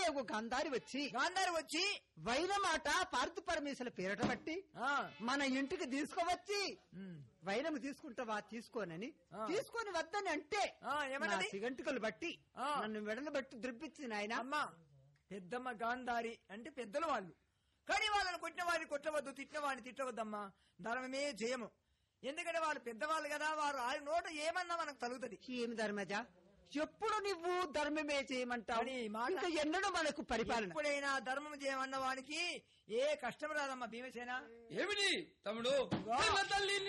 ఒక గంధారి వచ్చి గాంధారి వచ్చి వైరమాట పార్థు పరమేశ్వర పేరట బట్టి ఆ మన ఇంటికి తీసుకువచ్చి ఉమ్, వైరం తీసుకుంటావా తీసుకోనని ఆ. తీసుకొని వద్దని అంటే ఆ, ఏమన్నది? నా సిగంటికలు బట్టి ఆ. నన్ను మెడలు బట్టి ద్రిప్పించి నాయన అమ్మా పెద్దమ్మ గాంధారి అంటే పెద్దలు వాళ్ళు కానీ వాళ్ళని కొట్టిన వారిని కొట్టవద్దు తిట్టిన వారిని తిట్టవద్దమ్మా ధర్మమే జయము ఎందుకంటే వాళ్ళు పెద్దవాళ్ళు కదా వారు ఆయన నోట ఏమన్నా మనకు తలుగుతుంది ఏమి ధర్మజ ఎప్పుడు నువ్వు ధర్మమే చేయమంటావు కానీ మాట- ఇంకా ఎన్నడూ మనకు పరిపాలన ఎప్పుడైనా ధర్మం చేయమన్న వానికి ఏ కష్టం రాదమ్మా భీమసేన ఏమిటి తమ్ముడు వా. పిల్ల తల్లి